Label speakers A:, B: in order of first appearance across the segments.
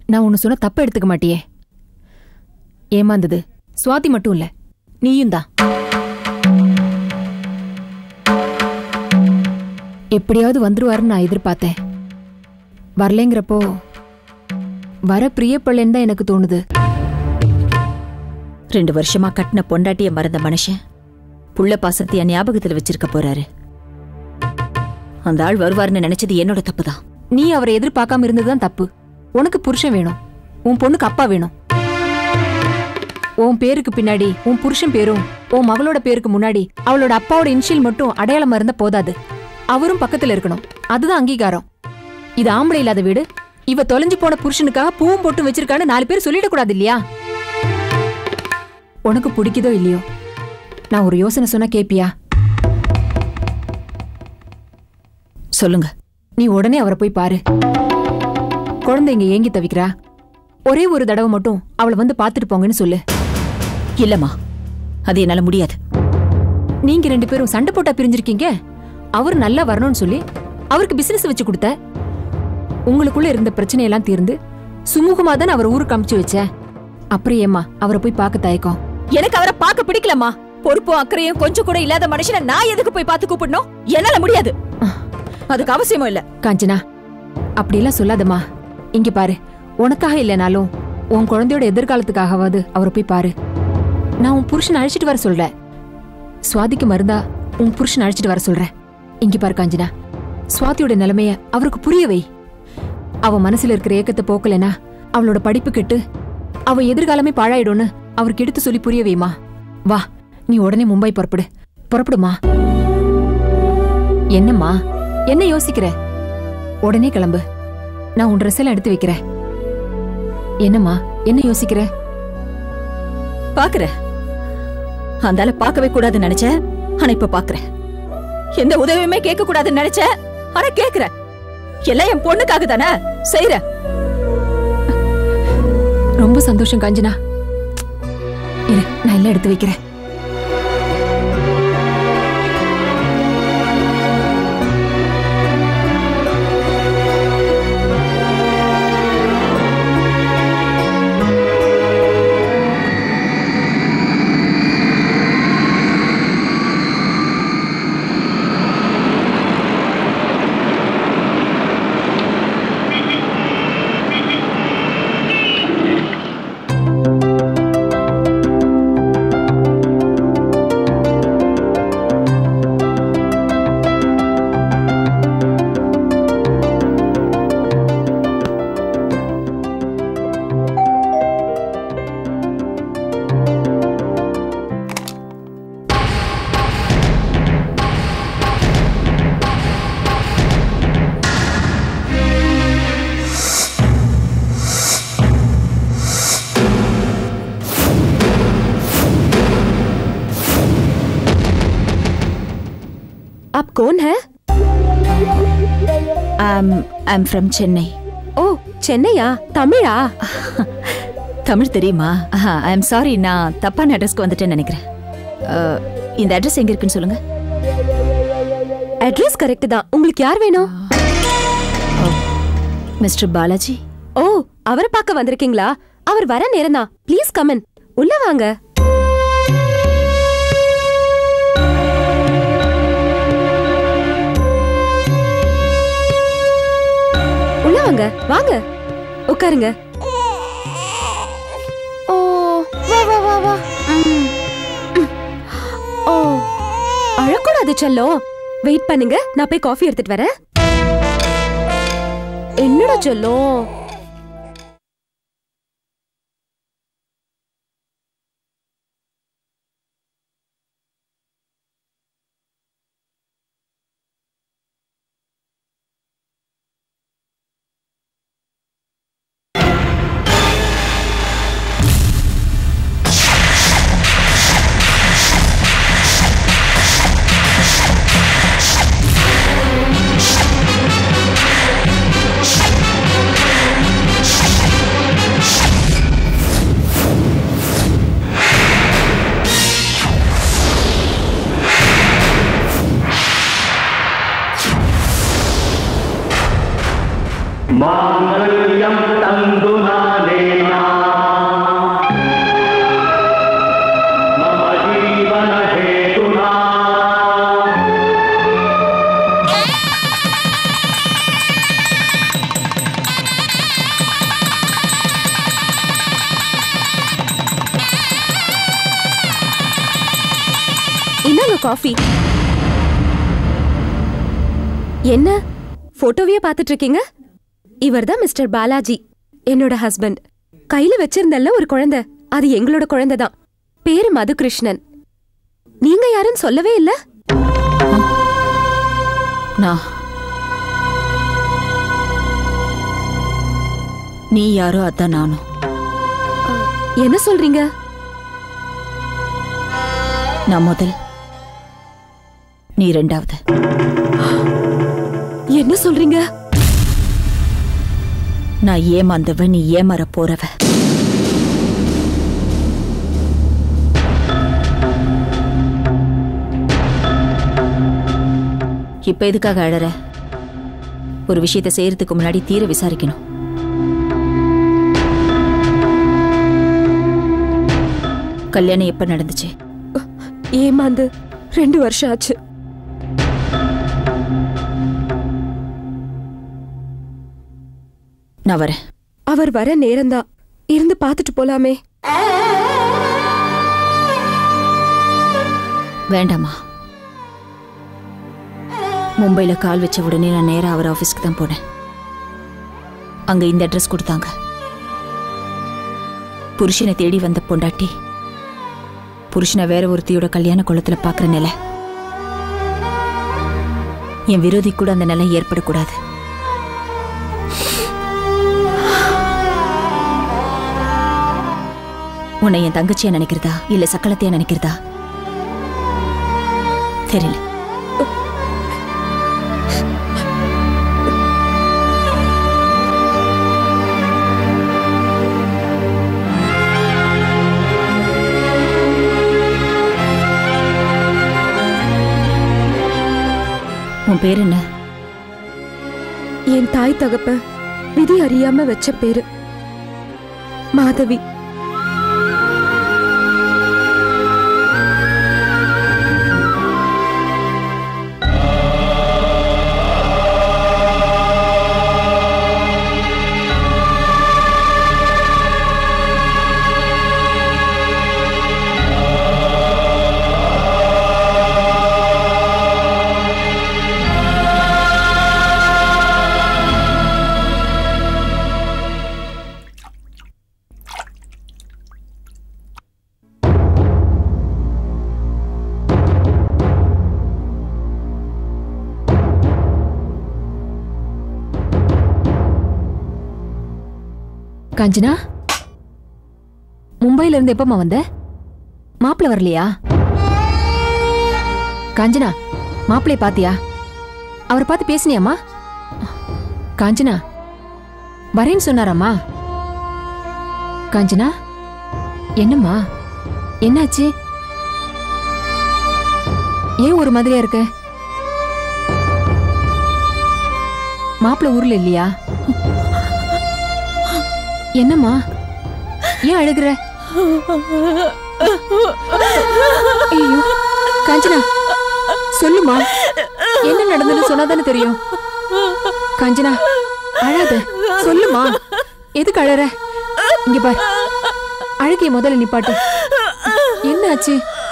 A: நான் ஒன்னு சொன்ன தப்ப எடுத்துக்க மாட்டியே ஏமாந்தது சுவாதி மட்டும் இல்ல நீயும் தான் எப்படியாவது வந்துருவாருன்னு நான் எதிர்பார்த்தேன் வரலைங்கிறப்போ வர பிரியப்பள்ளேன்னு தான் எனக்கு தோணுது
B: ரெண்டு வருஷமா கட்டின பொண்டாட்டிய மறந்த மனுஷன் புள்ள பாசத்தைய ஞாபகத்துல வச்சிருக்க போறாரு அந்த ஆள் வருவாருன்னு நினைச்சது என்னோட தப்புதான்
A: நீ அவரை எதிர்பார்க்காம இருந்ததுதான் தப்பு உனக்கு புருஷன் வேணும் உன் பொண்ணுக்கு அப்பா வேணும் உன் பேருக்கு பின்னாடி உன் புருஷன் பேரும் உன் மகளோட பேருக்கு முன்னாடி அவளோட அப்பாவோட இன்ஷியல் மட்டும் அடையாளமா இருந்தா போதாது அவரும் பக்கத்துல இருக்கணும் அதுதான் அங்கீகாரம் இது ஆம்பளை இல்லாத வீடு இவ தொலைஞ்சு போன புருஷனுக்காக பூவும் போட்டும் வச்சிருக்கான்னு நாலு பேர் சொல்லிடக்கூடாது இல்லையா உனக்கு பிடிக்குதோ இல்லையோ நான் ஒரு யோசனை சொன்னா கேப்பியா
B: சொல்லுங்க
A: நீ உடனே அவரை போய் பாரு குழந்தை இங்க ஏங்கி தவிக்கிறா ஒரே ஒரு தடவை மட்டும் அவளை வந்து பாத்துட்டு போங்கன்னு சொல்லு
B: இல்லம்மா அது என்னால முடியாது
A: நீங்க ரெண்டு பேரும் சண்டை போட்டா பிரிஞ்சிருக்கீங்க அவர் நல்லா வரணும்னு சொல்லி அவருக்கு பிசினஸ் வச்சு கொடுத்த உங்களுக்குள்ள இருந்த பிரச்சனையெல்லாம் தீர்ந்து சுமூகமா தான் அவர் ஊருக்கு அமுச்சு வச்சேன் அப்புறம் ஏம்மா அவரை போய் பார்க்க தயக்கம்
B: எனக்கு அவரை பார்க்க பிடிக்கலம்மா பொறுப்பும் அக்கறையும் கொஞ்சம் கூட இல்லாத மனுஷனை நான் எதுக்கு போய் பார்த்து கூப்பிடணும் என்னால முடியாது அதுக்கு அவசியமும் இல்ல
A: காஞ்சனா அப்படியெல்லாம் சொல்லாதம்மா இங்க பாரு உனக்காக இல்லைனாலும் உன் குழந்தையோட எதிர்காலத்துக்காகவாவது அவரை போய் பாரு நான் உன் புருஷன் அழைச்சிட்டு வர சொல்றேன் சுவாதிக்கு மருந்தா உன் புருஷன் அழைச்சிட்டு வர சொல்றேன் இங்க பாரு காஞ்சனா சுவாதியோட நிலைமைய அவருக்கு புரிய வை அவ மனசுல இருக்கிற ஏக்கத்தை போக்கலைனா அவளோட படிப்பு கெட்டு அவ எதிர்காலமே பாழாயிடும்னு அவருக்கு எடுத்து சொல்லி புரிய வைமா வா நீ உடனே மும்பை புறப்படு புறப்படுமா என்னம்மா என்ன யோசிக்கிற உடனே கிளம்பு நான் உன் ட்ரெஸ் எல்லாம் எடுத்து வைக்கிறேன் என்னம்மா என்ன யோசிக்கிற
B: பாக்குறேன் அந்தால பார்க்கவே கூடாதுன்னு நினைச்சேன் ஆனா இப்ப பாக்குறேன் எந்த உதவியுமே கேட்க கூடாதுன்னு நினைச்சேன் ஆனா கேக்குறேன் எல்லாம் என் பொண்ணுக்காக தானே செய்யறேன்
A: ரொம்ப சந்தோஷம் காஞ்சனா இரு நான் எல்லாம் எடுத்து வைக்கிறேன்
C: आप कौन है
B: ஐ எம் ஃப்ரம் சென்னை
C: ஓ சென்னையா தமிழா
B: தமிழ் தெரியுமா ஐ எம் சாரி நான் தப்பான அட்ரஸ்க்கு வந்துட்டேன்னு நினைக்கிறேன் அஹ், இந்த அட்ரஸ் எங்க இருக்குன்னு சொல்லுங்க
C: அட்ரஸ் கரெக்ட் தான் உங்களுக்கு யார் வேணும்
B: மிஸ்டர் பாலாஜி
C: ஓ அவரை பார்க்க வந்திருக்கீங்களா அவர் வர நேரம் தான் ப்ளீஸ் கமன் உள்ள வாங்க உள்ள வாங்க வாங்க உட்காருங்க ஓ வா வா வா வா ம். ம். ஓ அழக்கூடாது செல்லம் வெயிட் பண்ணுங்க நான் போய் காஃபி எடுத்துட்டு வரேன் என்னடா செல்லம்
D: माङ्गल्यं तन्तुना
C: இந்தாங்க காஃபி என்ன போட்டோவையே பார்த்துட்டு இருக்கீங்க இவர்தான் மிஸ்டர் பாலாஜி என்னோட ஹஸ்பண்ட் கையில வச்சிருந்தல்ல ஒரு குழந்தை அது எங்களோட குழந்தை தான் பேரு மதுகிருஷ்ணன் நீங்க யாருன்னு சொல்லவே இல்ல
B: நான் நீ யாரோ அதான் நானும்
C: என்ன சொல்றீங்க
B: நான் முதல் நீ ரெண்டாவது
C: என்ன சொல்றீங்க
B: நான் ஏமாந்தவ நீ ஏமாற போறவ இப்ப எதுக்காக அழற ஒரு விஷயத்தை செய்யறதுக்கு முன்னாடி தீர விசாரிக்கணும் கல்யாணம் எப்ப நடந்துச்சு
C: ஏமாந்து ரெண்டு வருஷம் ஆச்சு
B: நான் வரேன்
C: அவர் வர நேரம்தான் இருந்து பார்த்துட்டு போலாமே
B: வேண்டாமா மும்பைல கால் வச்ச உடனே நான் நேரா அவர் ஆபீஸ்க்கு தான் போனேன் அங்க இந்த அட்ரஸ் கொடுத்தாங்க புருஷனை தேடி வந்த பொண்டாட்டி புருஷனை வேற ஒருத்தியோட கல்யாண குளத்துல பாக்குற நிலை என் விரோதி கூட அந்த நிலை ஏற்படக்கூடாது உன்னை என் தங்கச்சியா நினைக்கிறதா இல்ல சக்களத்தையா நினைக்கிறதா தெரியல உன் பேர் என்ன
C: என் தாய் தகப்ப விதி அறியாம வச்ச பேரு மாதவி
A: காஞ்சனா மும்பைல இருந்து எப்பமா வந்த மாப்பிள்ள வரலையா காஞ்சனா மாப்பிள்ளைய பாத்தியா அவரை பார்த்து பேசினியாமா காஞ்சனா வரேன்னு சொன்னாராம்மா காஞ்சனா என்னம்மா என்னாச்சு ஏன் ஒரு மாதிரியா இருக்க மாப்பிள்ள ஊர்ல இல்லையா என்னம்மா ஏன் அழுகுற ஐயோ காஞ்சனா சொல்லுமா என்ன நடந்ததுன்னு சொன்னாதானே தெரியும் காஞ்சனா அழாத சொல்லுமா எதுக்கு அழற இங்க பார் அழுகைய முதல்ல நிப்பாட்டு என்ன ஆச்சு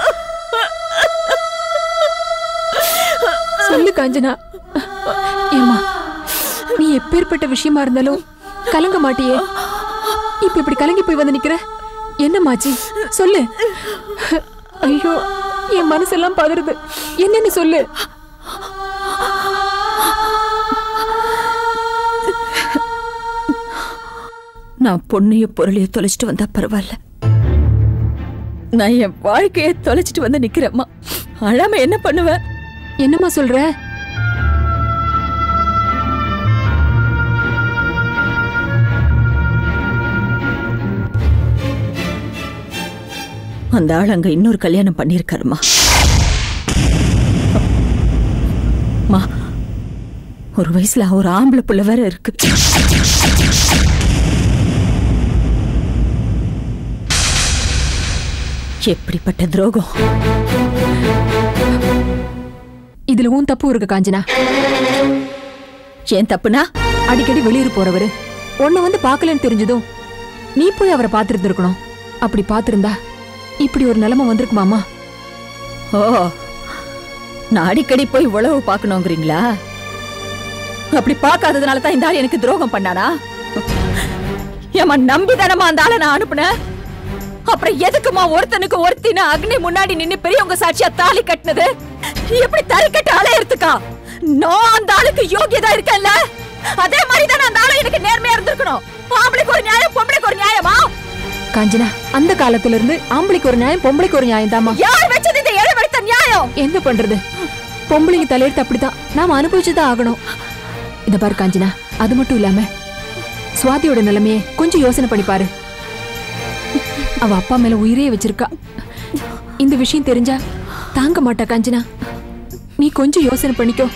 A: சொல்லு காஞ்சனா ஏம்மா நீ எப்பேற்பட்ட விஷயமா இருந்தாலும் கலங்க மாட்டியே இப்ப இப்படி கலங்கி போய் வந்து நிக்கிற என்னமாச்சு சொல்லு ஐயோ என் மனசெல்லாம் பதறுது என்னன்னு சொல்லு
B: நான் பொண்ணைய பொருளைய தொலைச்சிட்டு வந்தா பரவாயில்ல நான் என் வாழ்க்கைய தொலைச்சிட்டு வந்து நிக்கிறேம்மா அழாம என்ன பண்ணுவேன்
A: என்னம்மா சொல்ற
B: அந்த ஆள் அங்க இன்னொரு கல்யாணம் பண்ணிருக்காருமா மா ஒரு வயசுல ஒரு ஆம்பளை புள்ள வேற இருக்கு எப்படிப்பட்ட துரோகம்
A: இதுல உன் தப்பு இருக்கு காஞ்சனா
B: ஏன் தப்புனா
A: அடிக்கடி வெளியூர் போறவரு உன்னை வந்து பார்க்கலன்னு தெரிஞ்சதும் நீ போய் அவரை பார்த்திருந்திருக்கணும் அப்படி பார்த்திருந்தா இப்படி ஒரு நிலைமை வந்திருக்குமாமா
B: ஓ நான் அடிக்கடி போய் உழவு பார்க்கணுங்கிறீங்களா அப்படி பார்க்காததுனால தான் இந்த ஆள் எனக்கு துரோகம் பண்ணானா ஏமா நம்பிதானமா அந்த ஆளை நான் அனுப்புனேன் அப்புறம் எதுக்குமா ஒருத்தனுக்கு ஒருத்தின்னு அக்னி முன்னாடி நின்னு பெரியவங்க சாட்சியா தாலி கட்டினது எப்படி தறி கட்ட அலையறதுக்கா நான் அந்த ஆளுக்கு யோகியதா இருக்கேன்ல அதே மாதிரி தானே அந்த ஆளு எனக்கு நேர்மையா இருந்திருக்கணும் ஆம்பளைக்கு ஒரு நியாயம் பொம்பளைக்கு ஒரு நியாயமா
A: காஞ்சனா அந்த காலத்துல இருந்து ஆம்பளைக்கு ஒரு நியாயம் பொம்பளைக்கு ஒரு நியாயம் தாமா
B: யார் வச்சது இந்த ஏழை வடுத்த நியாயம்
A: என்ன பண்றது பொம்பளைங்க தலையெடுத்து அப்படிதான் நாம அனுபவிச்சுதான் ஆகணும் இத பாரு காஞ்சனா அது மட்டும் இல்லாம சுவாதியோட நிலைமைய கொஞ்சம் யோசனை பண்ணி பாரு அவ அப்பா மேல உயிரே வச்சிருக்கா இந்த விஷயம் தெரிஞ்சா தாங்க மாட்டா காஞ்சனா நீ கொஞ்சம் யோசனை பண்ணிக்கோ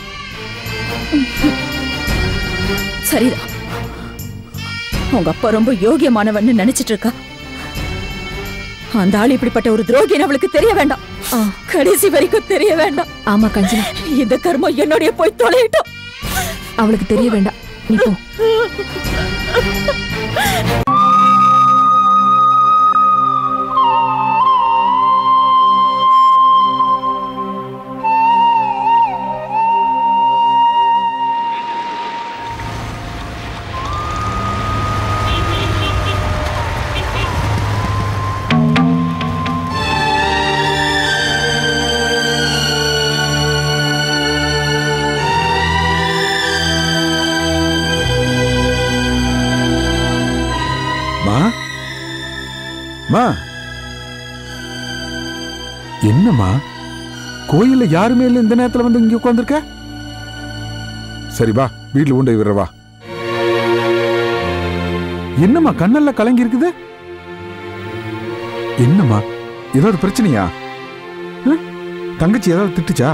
B: சரிதான் உங்க அப்பா ரொம்ப யோகியமானவன்னு நினைச்சிட்டு இருக்கா அந்த ஆள் இப்படிப்பட்ட ஒரு துரோகின்னு அவளுக்கு தெரிய வேண்டாம்
A: ஆ.
B: கடைசி வரைக்கும் தெரிய வேண்டாம்
A: ஆமா காஞ்சனா
B: இந்த கர்மம் என்னுடைய போய் தொலையிட்டோம்
A: அவளுக்கு தெரிய வேண்டாம் நீ போ
D: மா மா என்னம்மா கோயில்ல யாருமே இல்ல இந்த நேரத்துல வந்து இங்க உட்காந்துருக்க சரி வா வீட்டுல உண்டை விடுற வா என்னம்மா கண்ணெல்லாம் கலங்கி இருக்குது என்னம்மா ஏதாவது பிரச்சனையா ஹம்? தங்கச்சி ஏதாவது திட்டுச்சா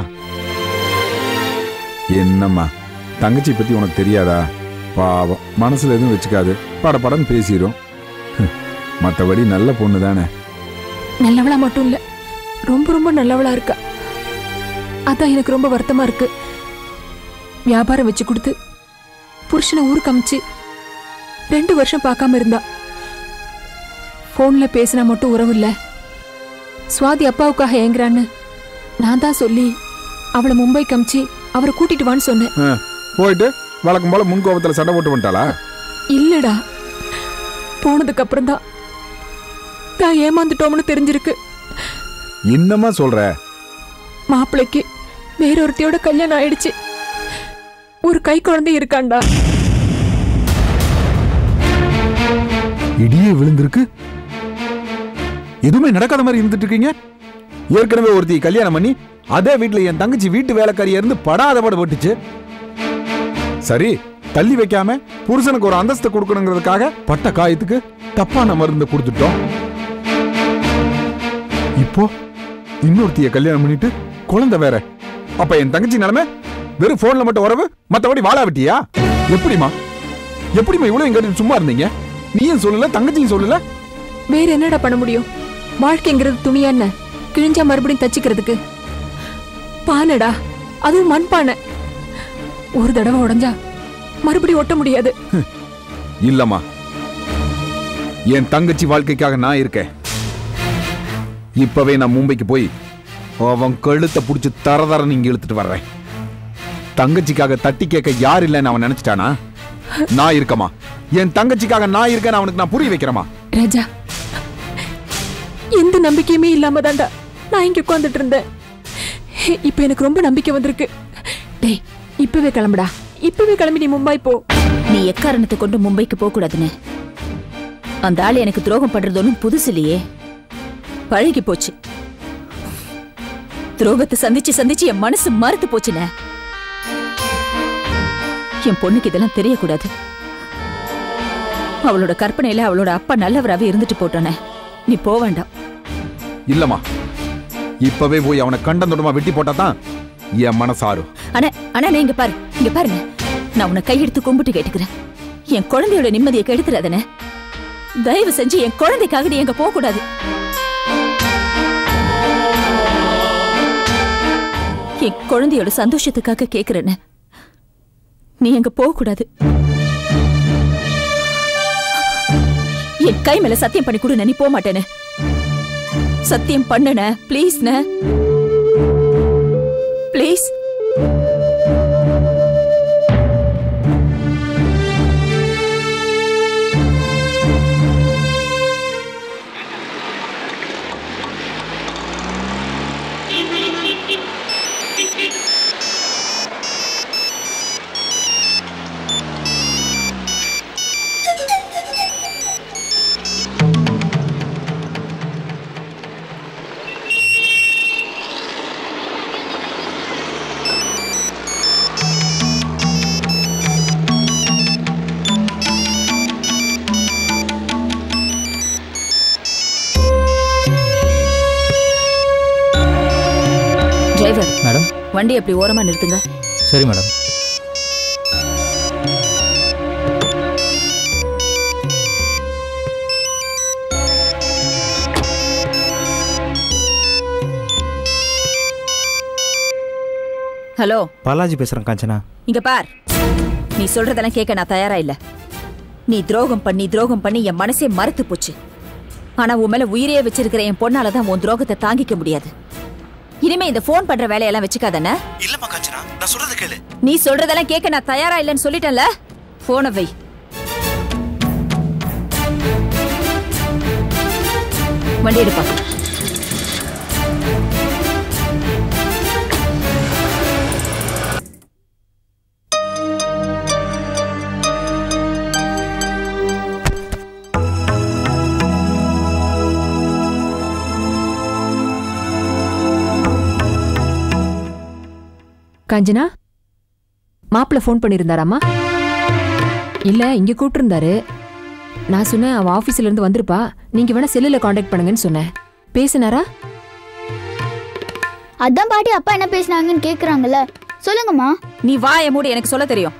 D: என்னம்மா தங்கச்சி பத்தி உனக்கு தெரியாதா பாவம் மனசுல எதுவும் வச்சுக்காது பட படன்னு பேசிரும் மற்றபடி நல்ல பொண்ணு தானே
A: நல்லவளா மட்டும் இல்ல ரொம்ப ரொம்ப நல்லவளா இருக்கா அதான் எனக்கு ரொம்ப வருத்தமா இருக்கு வியாபாரம் வச்சு கொடுத்து புருஷனை ஊருக்கு அமிச்சு ரெண்டு வருஷம் பார்க்காம இருந்தா போன்ல பேசினா மட்டும் உறவு இல்ல சுவாதி அப்பாவுக்காக ஏங்குறான்னு நான் தான் சொல்லி அவளை மும்பைக்கு அமிச்சு அவரை கூட்டிட்டு வான்னு சொன்னேன்
D: ஆ, போயிட்டு வழக்கம் போல முன்கோபத்துல சண்டை போட்டு வந்துட்டாளா
A: இல்லடா போனதுக்கு அப்புறம் தான் தான் ஏமாந்துட்டோம்னு தெரிஞ்சிருக்கு
D: என்னம்மா சொல்ற
A: மாப்பிளைக்கு வேறொருத்தியோட கல்யாணம் ஆயிடுச்சு ஒரு கை குழந்தை இருக்காண்டா
D: இடியே விழுந்திருக்கு எதுவுமே நடக்காத மாதிரி இருந்துட்டு இருக்கீங்க ஏற்கனவே ஒருத்தி கல்யாணம் பண்ணி அதே வீட்டுல என் தங்கச்சி வீட்டு வேலைக்காரியா இருந்து படாத பட்டுச்சு சரி தள்ளி வைக்காம புருஷனுக்கு ஒரு அந்தஸ்து கொடுக்கணுங்கிறதுக்காக பட்ட காயத்துக்கு தப்பான மருந்து கொடுத்துட்டோம் இப்போ இன்னொருத்திய கல்யாணம் பண்ணிட்டு குழந்தை வேற அப்ப என் தங்கச்சி நிலைமை வெறும் போன்ல மட்டும் உறவு மத்தபடி வாழா விட்டியா எப்படிமா எப்படிமா இவ்வளவு எங்க சும்மா இருந்தீங்க நீயும் சொல்லல தங்கச்சியும் சொல்லல
A: வேற என்னடா பண்ண முடியும் வாழ்க்கைங்கிறது துணியா என்ன கிழிஞ்சா மறுபடியும் தச்சுக்கிறதுக்கு பானைடா அதுவும் மண் பானை ஒரு தடவை உடைஞ்சா மறுபடியும் ஒட்ட முடியாது
D: இல்லம்மா என் தங்கச்சி வாழ்க்கைக்காக நான் இருக்கேன் இப்பவே நான் மும்பைக்கு போய் அவன் கழுத்தை புடிச்சு தர தர நீங்க இழுத்துட்டு வர்றேன் தங்கச்சிக்காக தட்டி கேட்க யார் இல்லைன்னு அவன் நினைச்சிட்டானா நான் இருக்கமா என் தங்கச்சிக்காக நான் இருக்கேன்னு அவனுக்கு நான் புரிய வைக்கிறேமா
A: ராஜா எந்த நம்பிக்கையுமே இல்லாம தான்டா நான் இங்க உட்கார்ந்துட்டு இருந்தேன் இப்ப எனக்கு ரொம்ப நம்பிக்கை வந்திருக்கு டேய் இப்பவே கிளம்புடா இப்பவே கிளம்பி நீ மும்பை போ
B: நீ எக்காரணத்தை கொண்டு மும்பைக்கு போக கூடாதுன்னு அந்த ஆள் எனக்கு துரோகம் பண்றது ஒண்ணும் புதுசு இல்லையே பழகி போச்சு துரோகத்தை சந்திச்சு சந்திச்சு என் மனசு மறுத்து போச்சுனே என் பொண்ணுக்கு இதெல்லாம் தெரியக்கூடாது அவளோட கற்பனையில அவளோட அப்பா நல்லவராவே இருந்துட்டு போட்டானே நீ போக வேண்டாம்
D: இல்லம்மா இப்பவே போய் அவனை கண்டந்தோடமா வெட்டி போட்டா தான் என் மனசாரும்
B: அண்ணா அண்ணா நீ இங்க பாரு இங்க பாருங்க நான் உன்னை கையெடுத்து கும்பிட்டு கேட்டுக்கிறேன் என் குழந்தையோட நிம்மதியை கெடுத்துறாதனே தயவு செஞ்சு என் குழந்தைக்காக நீ எங்க போக கூடாது என் குழந்தையோட சந்தோஷத்துக்காக கேக்குறேன்னு நீ எங்க போக கூடாது என் கை மேல சத்தியம் பண்ணி கொடு நீ போக மாட்டேன்னு சத்தியம் பண்ணுன ப்ளீஸ்ண்ணே ப்ளீஸ் டிரைவர்
E: மேடம்
B: வண்டி அப்படி ஓரமா நிறுத்துங்க
E: சரி மேடம்
B: ஹலோ
E: பாலாஜி பேசுகிறேன் காஞ்சனா
B: இங்க பார் நீ சொல்றதெல்லாம் கேட்க நான் தயாரா இல்ல நீ துரோகம் பண்ணி துரோகம் பண்ணி என் மனசே மறுத்து போச்சு ஆனா உன் மேல உயிரையே வச்சிருக்கிற என் பொண்ணால தான் உன் துரோகத்தை தாங்கிக்க முடியாது இனிமே இந்த ஃபோன் பண்ற வேலையெல்லாம் வச்சுக்காதானே
E: இல்லம்மா காஞ்சனா நான் சொல்றது கேளு
B: நீ சொல்றதெல்லாம் கேட்க நான் தயாரா இல்லைன்னு சொல்லிட்டேன்ல போன வை வண்டி எடுப்பா
A: காஞ்சனா மாப்பிள்ள ஃபோன் பண்ணியிருந்தாராமா இல்ல இங்க கூப்பிட்டிருந்தாரு நான் சொன்னேன் அவ ஆபீஸ்ல இருந்து வந்திருப்பா நீங்க வேணா செல்லுல காண்டாக்ட் பண்ணுங்கன்னு சொன்னேன் பேசினாரா
F: அதான் பாட்டி அப்பா என்ன பேசுனாங்கன்னு கேக்குறாங்கல்ல சொல்லுங்கம்மா
B: நீ வாய மூடி எனக்கு சொல்ல தெரியும்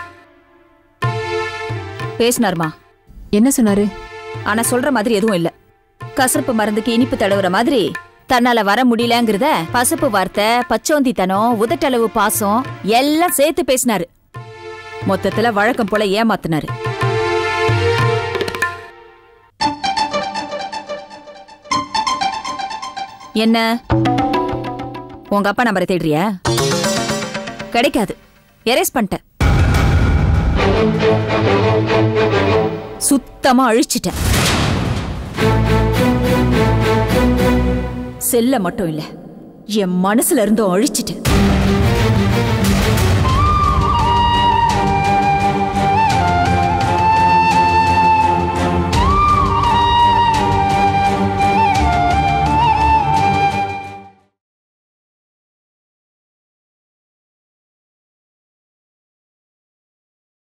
B: பேசினாருமா
A: என்ன சொன்னாரு
B: ஆனா சொல்ற மாதிரி எதுவும் இல்ல கசப்பு மருந்துக்கு இனிப்பு தடவுற மாதிரி தன்னால வர முடியலங்கிறத பசுப்பு வார்த்தை பச்சோந்தித்தனம் உதட்டளவு பாசம் எல்லாம் சேர்த்து பேசினாரு மொத்தத்துல வழக்கம் போல ஏமாத்தினாரு என்ன உங்க அப்பா நம்பரை தேடுறியா கிடைக்காது எரேஸ் பண்ணிட்டேன் சுத்தமா அழிச்சிட்டேன் செல்ல மட்டும் இல்ல என் மனசுல இருந்தும் அழிச்சிட்டேன்